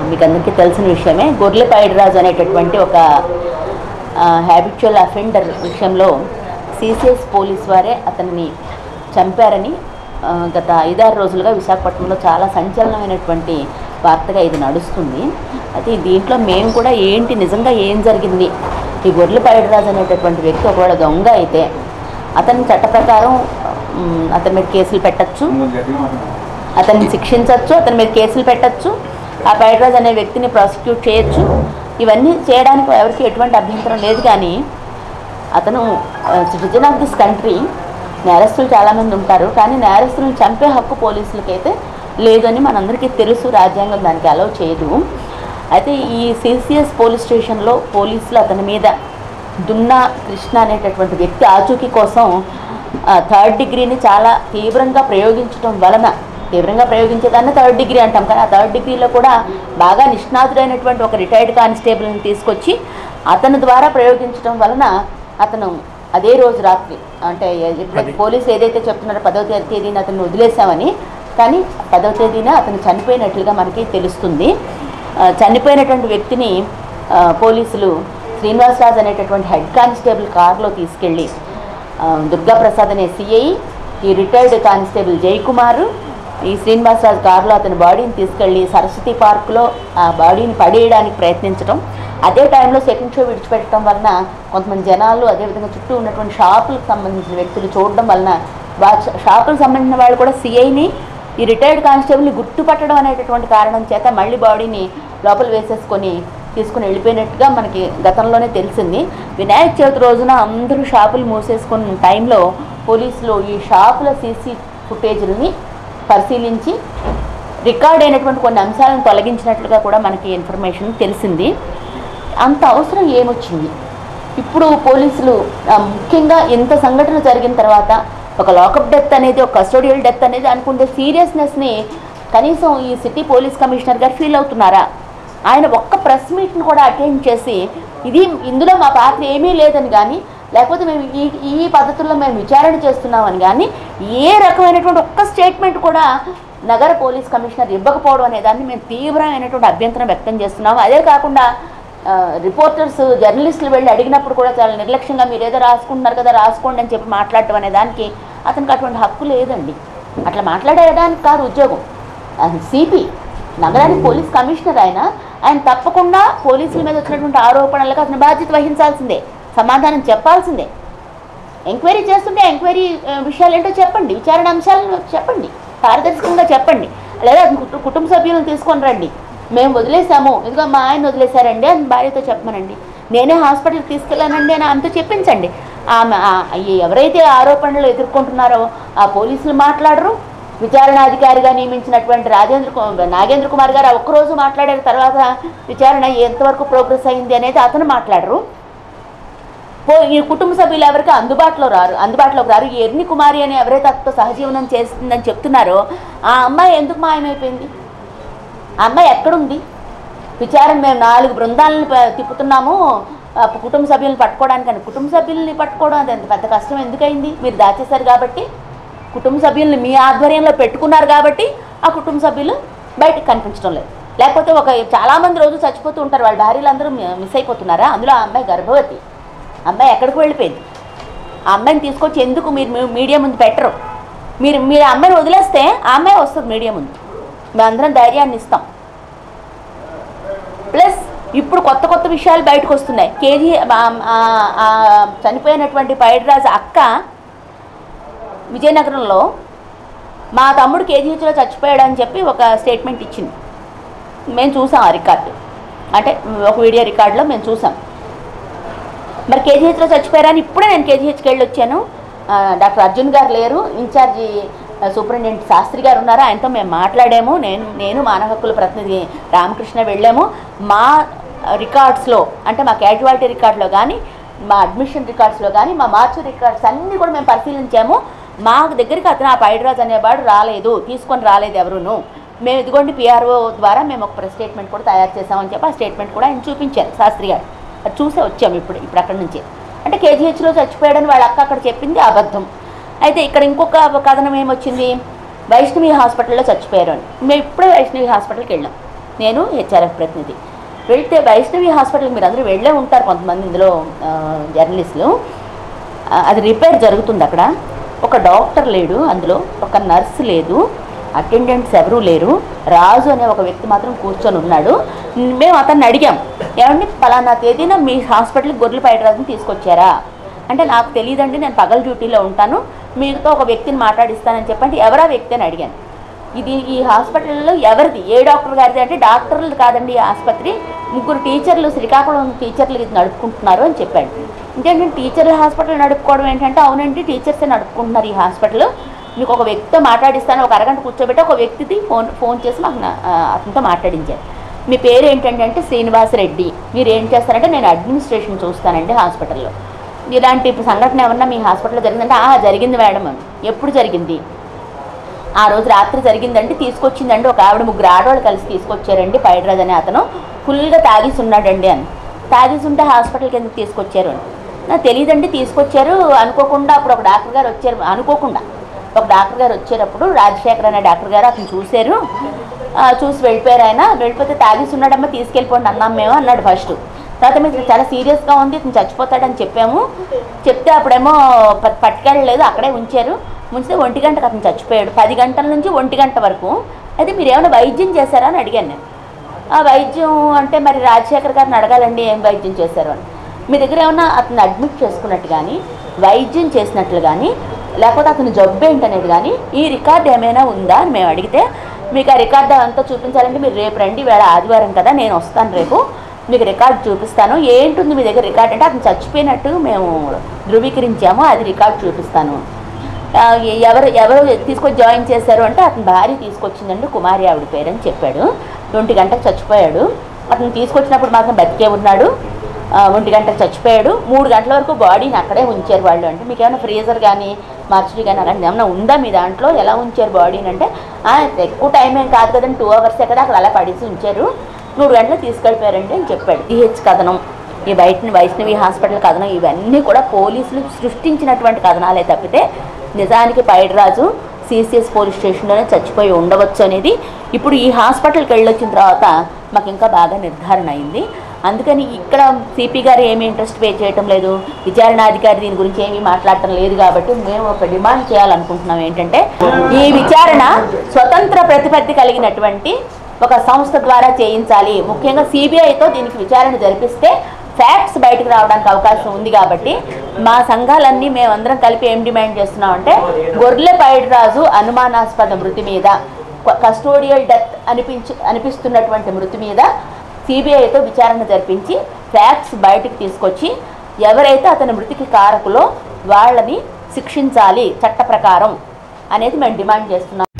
మీకు అందరికీ తెలిసిన విషయమే గొర్రెపాయిడి రాజు అనేటటువంటి ఒక హ్యాబిచువల్ అఫెండర్ విషయంలో సిసిఎస్ పోలీస్ వారే అతన్ని చంపారని ఆ, గత ఐదారు రోజులుగా విశాఖపట్నంలో చాలా సంచలనమైనటువంటి వార్తగా ఇది నడుస్తుంది అయితే దీంట్లో మేము కూడా ఏంటి నిజంగా ఏం జరిగింది ఈ గొర్రెపాయిడి రాజు అనేటటువంటి వ్యక్తి ఒకవేళ దొంగ అయితే అతని చట్ట ప్రకారం మ్, అతని మీద కేసులు పెట్టచ్చు అతన్ని శిక్షించవచ్చు అతని మీద కేసులు పెట్టచ్చు ఆ పైడ్రాజ్ అనే వ్యక్తిని ప్రాసిక్యూట్ చేయొచ్చు ఇవన్నీ చేయడానికి ఎవరికి ఎటువంటి అభ్యంతరం లేదు కానీ అతను సిటిజన్ ఆఫ్ దిస్ కంట్రీ నేరస్తులు చాలామంది ఉంటారు కానీ నేరస్తులను చంపే హక్కు పోలీసులకైతే లేదని మనందరికీ తెలుసు రాజ్యాంగం దానికి అలౌ చేయదు అయితే ఈ సిసిఎస్ పోలీస్ స్టేషన్లో పోలీసులు అతని మీద దున్నా కృష్ణ అనేటటువంటి వ్యక్తి ఆచూకీ కోసం థర్డ్ డిగ్రీని చాలా తీవ్రంగా ప్రయోగించడం వలన తీవ్రంగా ప్రయోగించేదాన్ని థర్డ్ డిగ్రీ అంటాం కానీ ఆ థర్డ్ డిగ్రీలో కూడా బాగా నిష్ణాతుడైనటువంటి ఒక రిటైర్డ్ కానిస్టేబుల్ని తీసుకొచ్చి అతని ద్వారా ప్రయోగించడం వలన అతను అదే రోజు రాత్రి అంటే ఎప్పుడైతే పోలీసు ఏదైతే చెప్తున్నారో పదవ తే- తేదీన అతన్ని వదిలేసామని కానీ పదవ తేదీన అతను చనిపోయినట్లుగా మనకి తెలుస్తుంది ఆ, చనిపోయినటువంటి వ్యక్తిని ఆ, పోలీసులు శ్రీనివాసరాజు అనేటటువంటి హెడ్ కానిస్టేబుల్ కారులో తీసుకెళ్ళి ఆ, దుర్గాప్రసాద్ అనే సిఐ ఈ రిటైర్డ్ కానిస్టేబుల్ జయకుమార్ ఈ శ్రీనివాసరాజు కారులో అతని బాడీని తీసుకెళ్ళి సరస్వతి పార్కులో ఆ బాడీని పడేయడానికి ప్రయత్నించడం అదే టైంలో సెకండ్ షో విడిచిపెట్టడం వలన కొంతమంది జనాలు అదేవిధంగా చుట్టూ ఉన్నటువంటి షాపులకు సంబంధించిన వ్యక్తులు చూడడం వలన వా షాపులకు సంబంధించిన వాళ్ళు కూడా సిఐని ఈ రిటైర్డ్ కానిస్టేబుల్ని గుర్తుపట్టడం అనేటటువంటి కారణం చేత మళ్ళీ బాడీని లోపల వేసేసుకొని తీసుకుని వెళ్ళిపోయినట్టుగా మనకి గతంలోనే తెలిసింది వినాయక చవితి రోజున అందరూ షాపులు మూసేసుకున్న టైంలో పోలీసులు ఈ షాపుల సీసీ ఫుటేజ్ని పరిశీలించి రికార్డ్ అయినటువంటి కొన్ని అంశాలను తొలగించినట్లుగా కూడా మనకి ఇన్ఫర్మేషన్ తెలిసింది అంత అవసరం ఏమొచ్చింది ఇప్పుడు పోలీసులు ఆ, ముఖ్యంగా ఇంత సంఘటన జరిగిన తర్వాత ఒక లాకప్ డెత్ అనేది ఒక కస్టోడియల్ డెత్ అనేది అనుకుంటే సీరియస్నెస్ని కనీసం ఈ city police commissioner garu feel అవుతున్నారా ఆయన ఒక్క ప్రెస్ మీట్ని కూడా అటెండ్ చేసి ఇది ఇందులో మా పాత్ర ఏమీ లేదని కానీ లేకపోతే మేము ఈ ఈ పద్ధతుల్లో మేము విచారణ చేస్తున్నామని కానీ ఏ రకమైనటువంటి ఒక్క స్టేట్మెంట్ కూడా నగర పోలీస్ కమిషనర్ ఇవ్వకపోవడం అనే దాన్ని మేము తీవ్రమైనటువంటి అభ్యంతరం వ్యక్తం చేస్తున్నాము అదే కాకుండా ఆ, రిపోర్టర్స్ జర్నలిస్టులు వెళ్ళి అడిగినప్పుడు కూడా చాలా నిర్లక్ష్యంగా మీరు ఏదో రాసుకుంటున్నారు కదా రాసుకోండి అని చెప్పి మాట్లాడటం అనే దానికి అతనికి అటువంటి హక్కు లేదండి అట్లా మాట్లాడేదానికి కాదు ఉద్యోగం అది సిపి నగరానికి పోలీస్ కమిషనర్ ఆయన ఆయన తప్పకుండా పోలీసుల మీద వచ్చినటువంటి ఆరోపణలకు అతను బాధ్యత వహించాల్సిందే సమాధానం చెప్పాల్సిందే ఎంక్వైరీ చేస్తుంటే ఎంక్వైరీ ఆ, విషయాలు ఏంటో చెప్పండి విచారణ అంశాలను చెప్పండి పారదర్శకంగా చెప్పండి లేదా కుటు- కుటుంబ సభ్యులను తీసుకొని రండి మేము వదిలేసాము ఇదిగో మా ఆయన వదిలేశారండి అని భార్యతో చెప్పమనండి నేనే హాస్పిటల్కి తీసుకెళ్ళానండి అని ఆమెతో చెప్పించండి ఆమె ఆ- ఈ ఎవరైతే ఆరోపణలు ఎదుర్కొంటున్నారో ఆ పోలీసులు మాట్లాడరు విచారణాధికారిగా నియమించినటువంటి రాజేంద్ర కు- నాగేంద్ర కుమార్ గారు ఆ ఒక్కరోజు మాట్లాడిన తర్వాత విచారణ ఎంతవరకు ప్రోగ్రెస్ అయింది అనేది అతను మాట్లాడరు పో ఈ కుటుంబ సభ్యులు ఎవరికి అందుబాటులో రారు అందుబాటులోకి రారు ఈ ఎర్ని కుమారి అని ఎవరైతే అతతో సహజీవనం చేస్తుందని చెప్తున్నారో ఆ అమ్మాయి ఎందుకు మాయమైపోయింది ఆ అమ్మాయి ఎక్కడుంది విచారణ మేము నాలుగు బృందాలను ప- తిప్పుతున్నాము ఆ కుటుంబ సభ్యులను పట్టుకోవడానికి అని కుటుంబ సభ్యుల్ని పట్టుకోవడం అది అంత పెద్ద కష్టం ఎందుకైంది మీరు దాచేశారు కాబట్టి కుటుంబ సభ్యుల్ని మీ ఆధ్వర్యంలో పెట్టుకున్నారు కాబట్టి ఆ కుటుంబ సభ్యులు బయటకు కనిపించడం లేదు లేకపోతే ఒక చాలామంది రోజు చచ్చిపోతూ ఉంటారు వాళ్ళ భార్యలు అందరూ మి- మిస్ అయిపోతున్నారా అందులో ఆ అమ్మాయి గర్భవతి ఆ అమ్మాయి ఎక్కడికి వెళ్ళిపోయింది ఆ అమ్మాయిని తీసుకొచ్చి ఎందుకు మీరు మీ- మీడియా ముందు పెట్టరు మీరు మీరు ఆ అమ్మాయిని వదిలేస్తే ఆ అమ్మాయి వస్తుంది మీడియా ముందు మేమందరం ధైర్యాన్ని ఇస్తాం ప్లస్ ఇప్పుడు కొత్త కొత్త విషయాలు బయటకు వస్తున్నాయి కేజీ ఆ- ఆ- ఆ చనిపోయినటువంటి పైడిరాజు అక్క విజయనగరంలో మా తమ్ముడు కేజీహెచ్లో చచ్చిపోయాడు అని చెప్పి ఒక స్టేట్మెంట్ ఇచ్చింది మేము చూసాం ఆ రికార్డు అంటే ఒక వీడియో రికార్డులో మేము చూసాం మరి కేజీహెచ్లో చచ్చిపోయారని ఇప్పుడే నేను కేజీహెచ్కి వెళ్ళి వచ్చాను ఆ, డాక్టర్ అర్జున్ గారు లేరు ఇన్ఛార్జి ఆ, సూపరింటెండెంట్ శాస్త్రి గారు ఉన్నారు ఆయనతో మేము మాట్లాడాము నేను నేను మానవ హక్కుల ప్రతినిధి రామకృష్ణ వెళ్ళాము మా రికార్డ్స్లో అంటే మా క్యాజువాలిటీ రికార్డులో కానీ మా అడ్మిషన్ రికార్డ్స్లో కానీ మా మార్చ్ రికార్డ్స్ అన్నీ కూడా మేము పరిశీలించాము మా దగ్గరికి అతను ఆ పైడ్రాజ్ అనేవాడు రాలేదు తీసుకొని రాలేదు ఎవరును మేము ఇదిగోండి పిఆర్ఓ ద్వారా మేము ఒక ప్రెస్ స్టేట్మెంట్ కూడా తయారు చేసామని చెప్పి ఆ స్టేట్మెంట్ కూడా ఆయన చూపించారు శాస్త్రి గారు అది చూసే వచ్చాము ఇప్పుడు ఇప్పుడు అక్కడి నుంచి అంటే కేజీహెచ్లో చచ్చిపోయాడని వాళ్ళ అక్క అక్కడ చెప్పింది అబద్ధం అయితే ఇక్కడ ఇంకొక కథనం ఏమొచ్చింది వైష్ణవి హాస్పిటల్లో చచ్చిపోయారు అని మేము ఇప్పుడే వైష్ణవి హాస్పిటల్కి వెళ్ళాం నేను హెచ్ఆర్ఎఫ్ ప్రతినిధి వెళ్తే వైష్ణవి హాస్పిటల్కి మీరు అందరూ వెళ్ళే ఉంటారు కొంతమంది ఇందులో ఆ, జర్నలిస్టులు ఆ, అది రిపేర్ జరుగుతుంది అక్కడ ఒక డాక్టర్ లేడు అందులో ఒక నర్స్ లేదు అటెండెంట్స్ ఎవరూ లేరు రాజు అనే ఒక వ్యక్తి మాత్రం కూర్చొని ఉన్నాడు మేము అతన్ని అడిగాం ఏమండి పలానా తేదీన మీ హాస్పిటల్కి గొర్రెల రాజుని తీసుకొచ్చారా అంటే నాకు తెలియదండి నేను పగల డ్యూటీలో ఉంటాను మీతో ఒక వ్యక్తిని మాట్లాడిస్తానని చెప్పండి ఎవరా వ్యక్తి అని అడిగాను ఇది ఈ హాస్పిటల్లో ఎవరిది ఏ డాక్టర్ గారిది అంటే డాక్టర్లు కాదండి ఈ ఆసుపత్రి ముగ్గురు టీచర్లు శ్రీకాకుళం టీచర్లు ఇది నడుపుకుంటున్నారు అని చెప్పాడు ఇంకేంటంటే టీచర్ల హాస్పిటల్ నడుపుకోవడం ఏంటంటే అవునండి టీచర్సే నడుపుకుంటున్నారు ఈ హాస్పిటల్ మీకు ఒక వ్యక్తితో మాట్లాడిస్తాను ఒక అరగంట కూర్చోబెట్టి ఒక వ్యక్తిది ఫోన్ ఫోన్ చేసి మాకు నా- ఆ, అతనితో మాట్లాడించారు మీ పేరు ఏంటంటే అంటే శ్రీనివాస్ రెడ్డి మీరు ఏం చేస్తారంటే నేను అడ్మినిస్ట్రేషన్ చూస్తానండి హాస్పిటల్లో ఇలాంటి సంఘటన ఏమన్నా మీ హాస్పిటల్లో జరిగిందంటే ఆ జరిగింది మేడం అని. ఎప్పుడు జరిగింది ఆ రోజు రాత్రి జరిగిందండి తీసుకొచ్చిందండి ఒక ఆవిడ ముగ్గురు ఆడవాళ్ళు కలిసి తీసుకొచ్చారండి పైడ్రాజ్ అనే అతను ఫుల్గా తాగేసి ఉన్నాడండి అని తాగేసి ఉంటే హాస్పిటల్కి ఎందుకు తీసుకొచ్చారు అని నాకు తెలియదండి తీసుకొచ్చారు అనుకోకుండా అప్పుడు ఒక డాక్టర్ గారు వచ్చారు అనుకోకుండా ఒక డాక్టర్ గారు వచ్చేటప్పుడు రాజశేఖర్ అనే డాక్టర్ గారు అతను చూశారు ఆ, చూసి వెళ్ళిపోయారు ఆయన వెళ్ళిపోతే తాగేసి ఉన్నాడమ్మా తీసుకెళ్ళిపోండి అన్నాం మేము అన్నాడు ఫస్ట్ తర్వాత మీరు చాలా సీరియస్గా ఉంది ఇతను చచ్చిపోతాడని చెప్పాము చెప్తే అప్పుడేమో ప- పట్టుకెళ్ళలేదు అక్కడే ఉంచారు ఉంచితే ఒంటి గంటకు అతను చచ్చిపోయాడు పది గంటల నుంచి ఒంటి గంట వరకు అయితే మీరు ఏమైనా వైద్యం చేశారా అని అడిగాను నేను ఆ వైద్యం అంటే మరి రాజశేఖర్ గారిని అడగాలండి ఏం వైద్యం చేశారు అని మీ దగ్గర ఏమన్నా అతను అడ్మిట్ చేసుకున్నట్టు కానీ వైద్యం చేసినట్లు కానీ లేకపోతే అతను జబ్బు ఏంటనేది కానీ ఈ రికార్డ్ ఏమైనా ఉందా అని మేము అడిగితే మీకు ఆ రికార్డు అంతా చూపించాలంటే మీరు రేపు రండి వేళ ఆదివారం కదా నేను వస్తాను రేపు మీకు రికార్డు చూపిస్తాను ఏంటుంది మీ దగ్గర రికార్డ్ అంటే అతను చచ్చిపోయినట్టు మేము ధృవీకరించాము అది రికార్డు చూపిస్తాను ఆ, ఎ- ఎవరు ఎవరు తీసుకొచ్చి జాయిన్ చేశారు అంటే అతని భార్య తీసుకొచ్చిందండి కుమారి ఆవిడ పేరు అని చెప్పాడు ఒంటి గంటకు చచ్చిపోయాడు అతను తీసుకొచ్చినప్పుడు మాత్రం బతికే ఉన్నాడు ఆ, ఒంటి గంటకు చచ్చిపోయాడు మూడు గంటల వరకు బాడీని అక్కడే ఉంచారు వాళ్ళు అంటే మీకు ఏమైనా ఫ్రీజర్ కానీ మార్చురీ కానీ అలాంటి ఏమైనా ఉందా మీ దాంట్లో ఎలా ఉంచారు బాడీని అంటే "ఆ, ఎక్కువ టైం ఏం కాదు కదండి టూ అవర్సే కదా అక్కడ అలా పడేసి ఉంచారు మూడు గంటలు తీసుకెళ్ళిపోయారండి అని చెప్పాడు టీహెచ్ కథనం ఈ బయట వైష్ణవి హాస్పిటల్ కథనం ఇవన్నీ కూడా పోలీసులు సృష్టించినటువంటి కథనాలే తప్పితే నిజానికి పైడిరాజు సిసిఎస్ పోలీస్ స్టేషన్లోనే చచ్చిపోయి ఉండవచ్చు అనేది ఇప్పుడు ఈ హాస్పిటల్కి వెళ్ళొచ్చిన తర్వాత మాకు ఇంకా బాగా నిర్ధారణ అయింది అందుకని ఇక్కడ సిపి గారు ఏమీ ఇంట్రెస్ట్ పే చేయటం లేదు విచారణాధికారి దీని గురించి ఏమీ మాట్లాడటం లేదు కాబట్టి మేము ఒక డిమాండ్ చేయాలనుకుంటున్నాం ఏంటంటే ఈ విచారణ స్వతంత్ర ప్రతిపత్తి కలిగినటువంటి ఒక సంస్థ ద్వారా చేయించాలి ముఖ్యంగా సిబిఐతో దీనికి విచారణ జరిపిస్తే ఫ్యాక్ట్స్ బయటకు రావడానికి అవకాశం ఉంది కాబట్టి మా సంఘాలన్నీ మేమందరం కలిపి ఏం డిమాండ్ చేస్తున్నామంటే గొర్రెల పైడిరాజు అనుమానాస్పద మృతి మీద కస్టోడియల్ డెత్ అనిపించి అనిపిస్తున్నటువంటి మృతి మీద సిబిఐతో విచారణ జరిపించి ఫ్యాక్ట్స్ బయటకు తీసుకొచ్చి ఎవరైతే అతని మృతికి కారకులో వాళ్ళని శిక్షించాలి చట్ట ప్రకారం అనేది మేము డిమాండ్ చేస్తున్నాం